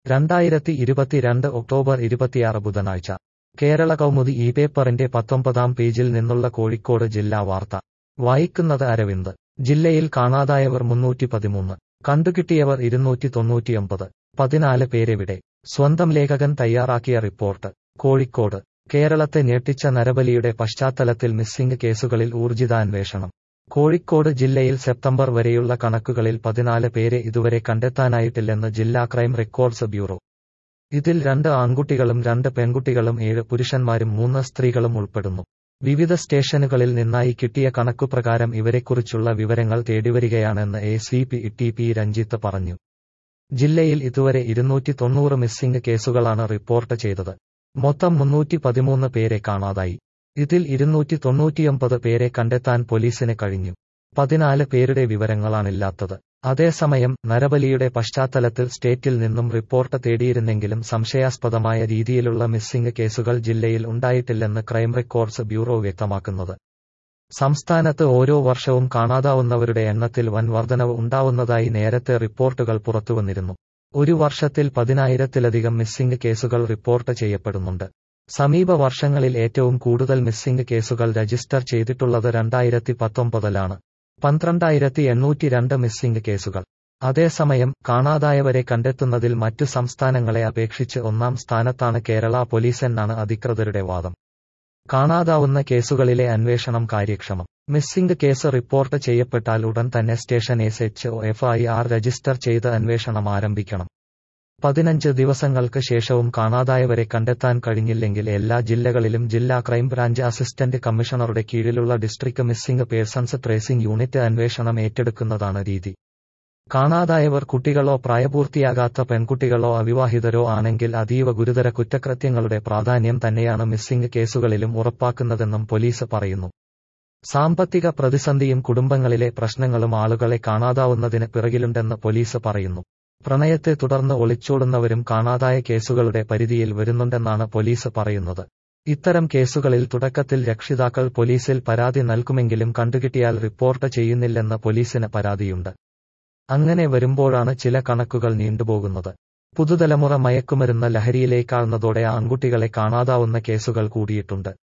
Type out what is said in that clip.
രണ്ടായിരത്തി ഇരുപത്തിരണ്ട് ഒക്ടോബർ ഇരുപത്തിയാറ് ബുധനാഴ്ച കേരള കൗമുദി ഈ പേപ്പറിന്റെ പത്തൊമ്പതാം പേജിൽ നിന്നുള്ള കോഴിക്കോട് ജില്ലാ വാർത്ത വായിക്കുന്നത് അരവിന്ദ് ജില്ലയിൽ കാണാതായവർ മുന്നൂറ്റി പതിമൂന്ന് കണ്ടുകിട്ടിയവർ ഇരുന്നൂറ്റി തൊണ്ണൂറ്റിയൊമ്പത് പതിനാല് പേരെവിടെ സ്വന്തം ലേഖകൻ തയ്യാറാക്കിയ റിപ്പോർട്ട് കോഴിക്കോട് കേരളത്തെ ഞെട്ടിച്ച നരബലിയുടെ പശ്ചാത്തലത്തിൽ മിസ്സിംഗ് കേസുകളിൽ ഊർജിതാന്വേഷണം കോഴിക്കോട് ജില്ലയിൽ സെപ്റ്റംബർ വരെയുള്ള കണക്കുകളിൽ പതിനാല് പേരെ ഇതുവരെ കണ്ടെത്താനായിട്ടില്ലെന്ന് ജില്ലാ ക്രൈം റെക്കോർഡ്സ് ബ്യൂറോ ഇതിൽ രണ്ട് ആൺകുട്ടികളും രണ്ട് പെൺകുട്ടികളും ഏഴ് പുരുഷന്മാരും മൂന്ന് സ്ത്രീകളും ഉൾപ്പെടുന്നു വിവിധ സ്റ്റേഷനുകളിൽ നിന്നായി കിട്ടിയ കണക്കുപ്രകാരം ഇവരെക്കുറിച്ചുള്ള വിവരങ്ങൾ തേടിവരികയാണെന്ന് A C P T P Ranjith പറഞ്ഞു ജില്ലയിൽ ഇതുവരെ ഇരുന്നൂറ്റി തൊണ്ണൂറ് മിസ്സിംഗ് കേസുകളാണ് റിപ്പോർട്ട് ചെയ്തത് മൊത്തം മുന്നൂറ്റി പതിമൂന്ന് പേരെ കാണാതായി ഇതിൽ ഇരുന്നൂറ്റി തൊണ്ണൂറ്റിയൊമ്പത് പേരെ കണ്ടെത്താൻ പോലീസിന് കഴിഞ്ഞു പതിനാല് പേരുടെ വിവരങ്ങളാണില്ലാത്തത് അതേസമയം നരബലിയുടെ പശ്ചാത്തലത്തിൽ സ്റ്റേറ്റിൽ നിന്നും റിപ്പോർട്ട് തേടിയിരുന്നെങ്കിലും സംശയാസ്പദമായ രീതിയിലുള്ള മിസ്സിംഗ് കേസുകൾ ജില്ലയിൽ ഉണ്ടായിട്ടില്ലെന്ന് ക്രൈം റെക്കോർഡ്സ് ബ്യൂറോ വ്യക്തമാക്കുന്നത് സംസ്ഥാനത്ത് ഓരോ വർഷവും കാണാതാവുന്നവരുടെ എണ്ണത്തിൽ വൻ വർധനവ് ഉണ്ടാവുന്നതായി നേരത്തെ റിപ്പോർട്ടുകൾ പുറത്തുവന്നിരുന്നു ഒരു വർഷത്തിൽ പതിനായിരത്തിലധികം മിസ്സിംഗ് കേസുകൾ റിപ്പോർട്ട് ചെയ്യപ്പെടുന്നുണ്ട് സമീപ വർഷങ്ങളിൽ ഏറ്റവും കൂടുതൽ മിസ്സിംഗ് കേസുകൾ രജിസ്റ്റർ ചെയ്തിട്ടുള്ളത് രണ്ടായിരത്തി പത്തൊമ്പതിലാണ് പന്ത്രണ്ടായിരത്തി എണ്ണൂറ്റി രണ്ട് മിസ്സിംഗ് കേസുകൾ അതേസമയം കാണാതായവരെ കണ്ടെത്തുന്നതിൽ മറ്റു സംസ്ഥാനങ്ങളെ അപേക്ഷിച്ച് ഒന്നാം സ്ഥാനത്താണ് കേരള പോലീസ് എന്നാണ് അധികൃതരുടെ വാദം കാണാതാവുന്ന കേസുകളിലെ അന്വേഷണം കാര്യക്ഷമം മിസ്സിംഗ് കേസ് റിപ്പോർട്ട് ചെയ്യപ്പെട്ടാൽ ഉടൻ തന്നെ station S H O F I R register ചെയ്ത് അന്വേഷണം ആരംഭിക്കണം പതിനഞ്ച് ദിവസങ്ങൾക്ക് ശേഷവും കാണാതായവരെ കണ്ടെത്താൻ കഴിഞ്ഞില്ലെങ്കിൽ എല്ലാ ജില്ലകളിലും ജില്ലാ ക്രൈംബ്രാഞ്ച് അസിസ്റ്റന്റ് കമ്മീഷണറുടെ കീഴിലുള്ള district missing persons tracing unit അന്വേഷണം ഏറ്റെടുക്കുന്നതാണ് രീതി കാണാതായവർ കുട്ടികളോ പ്രായപൂർത്തിയാകാത്ത പെൺകുട്ടികളോ അവിവാഹിതരോ ആണെങ്കിൽ അതീവ ഗുരുതര കുറ്റകൃത്യങ്ങളുടെ പ്രാധാന്യം തന്നെയാണ് മിസ്സിംഗ് കേസുകളിലും ഉറപ്പാക്കുന്നതെന്നും പോലീസ് പറയുന്നു സാമ്പത്തിക പ്രതിസന്ധിയും കുടുംബങ്ങളിലെ പ്രശ്നങ്ങളും ആളുകളെ കാണാതാവുന്നതിന് പിറകിലുണ്ടെന്ന് പോലീസ് പറയുന്നു പ്രണയത്തെ തുടർന്ന് ഒളിച്ചോടുന്നവരും കാണാതായ കേസുകളുടെ പരിധിയിൽ വരുന്നുണ്ടെന്നാണ് പോലീസ് പറയുന്നത് ഇത്തരം കേസുകളിൽ തുടക്കത്തിൽ രക്ഷിതാക്കൾ പോലീസിൽ പരാതി നൽകുമെങ്കിലും കണ്ടുകിട്ടിയാൽ റിപ്പോർട്ട് ചെയ്യുന്നില്ലെന്ന് പോലീസിന് പരാതിയുണ്ട് അങ്ങനെ വരുമ്പോഴാണ് ചില കണക്കുകൾ നീണ്ടുപോകുന്നത് പുതുതലമുറ മയക്കുമരുന്ന് ലഹരിയിലേക്കാളുന്നതോടെ ആൺകുട്ടികളെ കാണാതാവുന്ന കേസുകൾ കൂടിയിട്ടുണ്ട്